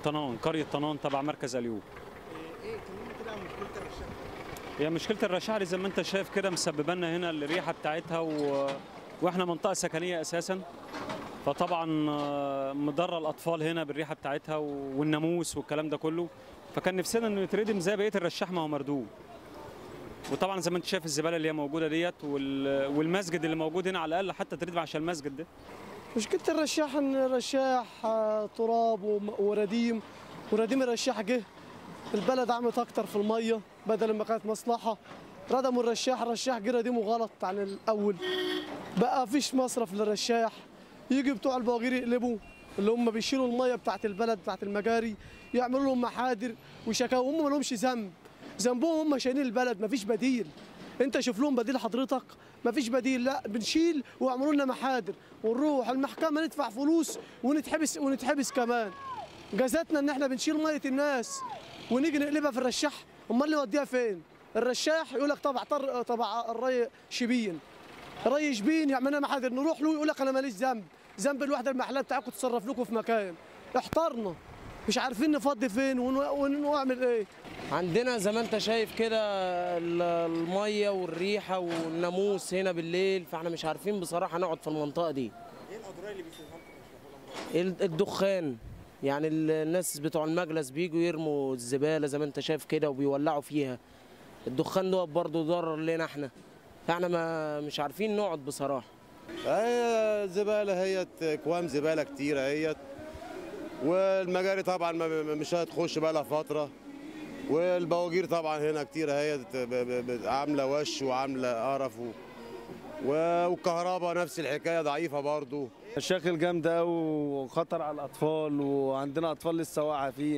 طنان قريه طنان تبع مركز اليوب ايه كلمني كده عن مشكله الرشاح هي مشكله الرشاح اللي زي ما انت شايف كده مسببه لنا هنا الريحه بتاعتها و... واحنا منطقه سكنيه اساسا فطبعا آه، مضره الاطفال هنا بالريحه بتاعتها و- والناموس والكلام ده كله فكان نفسنا انه يتردم زي بقيه الرشاح ما هو مردود وطبعا زي ما انت شايف الزباله اللي هي موجوده ديت وال... والمسجد اللي موجود هنا على الاقل حتى تردم عشان المسجد ده مشكلة الرشاح ان الرشاح آه، تراب وم- ورديم ورديم الرشاح جه البلد عملت اكتر في المية بدل ما كانت مصلحة ردموا الرشاح الرشاح جه رديمه غلط عن الاول بقى فيش مصرف للرشاح يجي بتوع البواغير يقلبوا اللي هم بيشيلوا المية بتاعت البلد بتاعت المجاري يعملوا لهم محادر وشكاوى هم ما لهمش ذنب ذنبهم هم شايلين البلد مفيش بديل انت شوف لهم بديل حضرتك مفيش بديل لا بنشيل واعملوا لنا محادر ونروح المحكمه ندفع فلوس ونتحبس ونتحبس كمان جازتنا ان احنا بنشيل ميه الناس ونيجي نقلبها في الرشاح امال اللي يوديها فين الرشاح يقول لك طبع طر طبع الري شبين ري شبين يعمل لنا محاضر نروح له يقول لك انا ماليش ذنب ذنب الوحده المحليه بتاعكم تصرف لكم في مكان احترنا مش عارفين نفضي فين ون- ون- ونعمل ايه عندنا زي ما انت شايف كده ال- الميه والريحه والناموس هنا بالليل فاحنا مش عارفين بصراحه نقعد في المنطقه دي ايه الاضرار اللي بيسببها لكم ال- الدخان يعني ال- الناس بتوع المجلس بيجوا يرموا الزباله زي ما انت شايف كده وبيولعوا فيها الدخان دوت برضه ضرر لنا احنا فاحنا ما مش عارفين نقعد بصراحه هي زبالة هي اكوام زبالة كتيرة هي والمجاري طبعا ما- ما- مش هتخش بقى لها فترة والبواجير طبعا هنا كتيرة هي ب- ب- ب- عاملة وش وعاملة قرف و- و- والكهرباء نفس الحكاية ضعيفة برضو مشاكل جامدة أوي وخطر على الأطفال وعندنا أطفال لسه واقعة فيه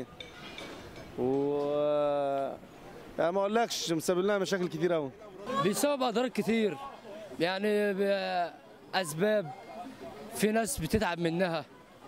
و يعني ما أقولكش مسبب لنا مشاكل كتير أوي بسبب اضرار كتير يعني اسباب في ناس بتتعب منها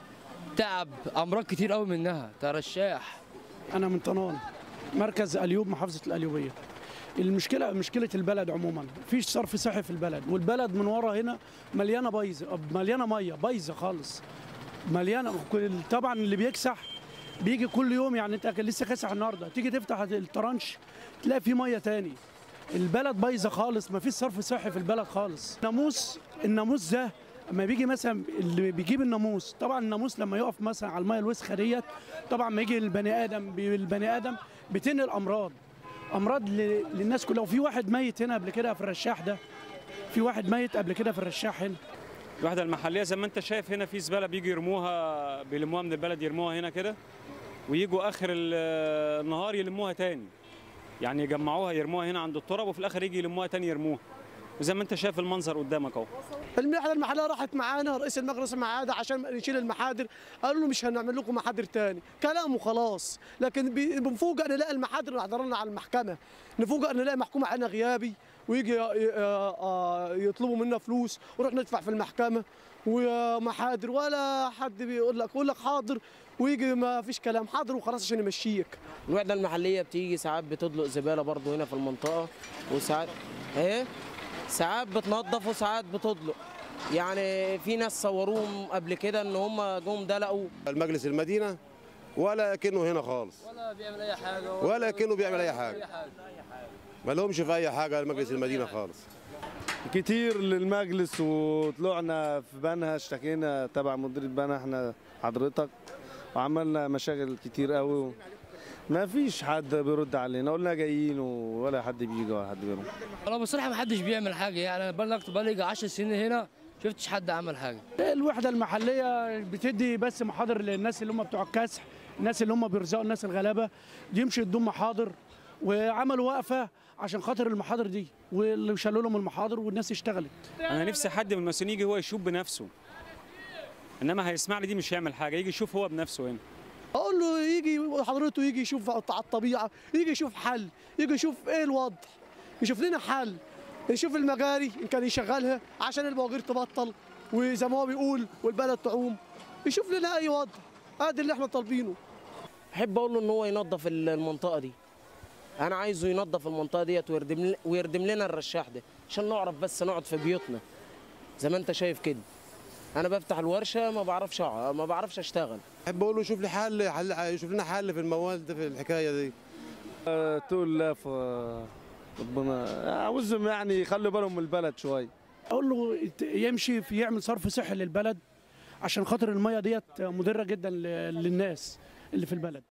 تعب امراض كتير قوي منها ترشاح انا من طنان مركز اليوب محافظه القليوبيه المشكله مشكله البلد عموما فيش صرف صحي في البلد والبلد من ورا هنا مليانه بايظه مليانه ميه بايظه خالص مليانه كل- طبعا اللي بيكسح بيجي كل يوم يعني انت كان لسه كاسح النهارده تيجي تفتح الترانش تلاقي فيه ميه تاني البلد بايظه خالص ما فيش صرف صحي في البلد خالص ناموس الناموس ده اما بيجي مثلا اللي بيجيب الناموس طبعا الناموس لما يقف مثلا على الميه الوسخه ديت طبعا ما يجي البني ادم بي- البني ادم بتنقل امراض امراض ل- للناس كلها وفي واحد ميت هنا قبل كده في الرشاح ده في واحد ميت قبل كده في الرشاح هنا الوحده المحليه زي ما انت شايف هنا في زباله بيجي يرموها بيلموها من البلد يرموها هنا كده ويجوا اخر ال- النهار يلموها تاني يعني يجمعوها يرموها هنا عند التراب وفي الاخر يجي يلموها تاني يرموها وزي ما انت شايف المنظر قدامك اهو المحنه المحليه راحت معانا رئيس المجلس معانا عشان نشيل المحاضر قالوا له مش هنعمل لكم محاضر تاني كلام وخلاص لكن بي- بنفوجئ نلاقي المحاضر اللي حضرنا على المحكمه نفوجئ نلاقي محكوم علينا غيابي ويجي ي- ي- آه يطلبوا منا فلوس ونروح ندفع في المحكمه ومحاضر ولا حد بيقول لك يقول لك حاضر ويجي ما فيش كلام حاضر وخلاص عشان يمشيك الوحده المحليه بتيجي ساعات بتطلق زباله برضه هنا في المنطقه وساعات ايه ساعات بتنظف وساعات بتطلق يعني في ناس صوروهم قبل كده ان هم جم دلقوا المجلس المدينة ولا كأنه هنا خالص ولا بيعمل اي حاجه ولا كأنه بيعمل أي حاجة ما لهمش في أي حاجة مجلس المدينة خالص كتير للمجلس وطلعنا في بنها اشتكينا تبع مديرية بنها احنا حضرتك وعملنا مشاكل كتير قوي ما فيش حد بيرد علينا قلنا جايين ولا حد بيجي ولا حد بيروح انا بصراحه ما حدش بيعمل حاجه يعني انا بلغت بقالي 10 سنين هنا شفتش حد عمل حاجه الوحده المحليه بتدي بس محاضر للناس اللي هم بتوع الكسح الناس اللي هم بيرزقوا الناس الغلابه يمشي يدوم محاضر وعملوا وقفه عشان خاطر المحاضر دي واللي شالوا لهم المحاضر والناس اشتغلت انا نفسي حد من المسؤولين يجي هو يشوف بنفسه انما هيسمع لي دي مش هيعمل حاجه يجي يشوف هو بنفسه هنا اقول له يجي حضرته يجي يشوف على الطبيعه يجي يشوف حل يجي يشوف ايه الوضع يشوف لنا حل يشوف المجاري ان كان يشغلها عشان البواجير تبطل وزي ما هو بيقول والبلد تعوم يشوف لنا اي وضع ادي اللي احنا طالبينه احب اقول له ان هو ينظف المنطقه دي انا عايزه ينظف المنطقه ديت ويردم ل- ويردم لنا الرشاح ده عشان نعرف بس نقعد في بيوتنا زي ما انت شايف كده انا بفتح الورشه ما بعرفش أقع- ما بعرفش اشتغل احب اقول له شوف لي حل حل يشوف لنا حل في الموال ده في الحكايه دي آه، تقول لا ف ربنا عاوزهم يعني يخلوا بالهم من البلد شويه اقول له يت- يمشي في يعمل صرف صحي للبلد عشان خاطر الميه ديت مضره جدا ل- للناس اللي في البلد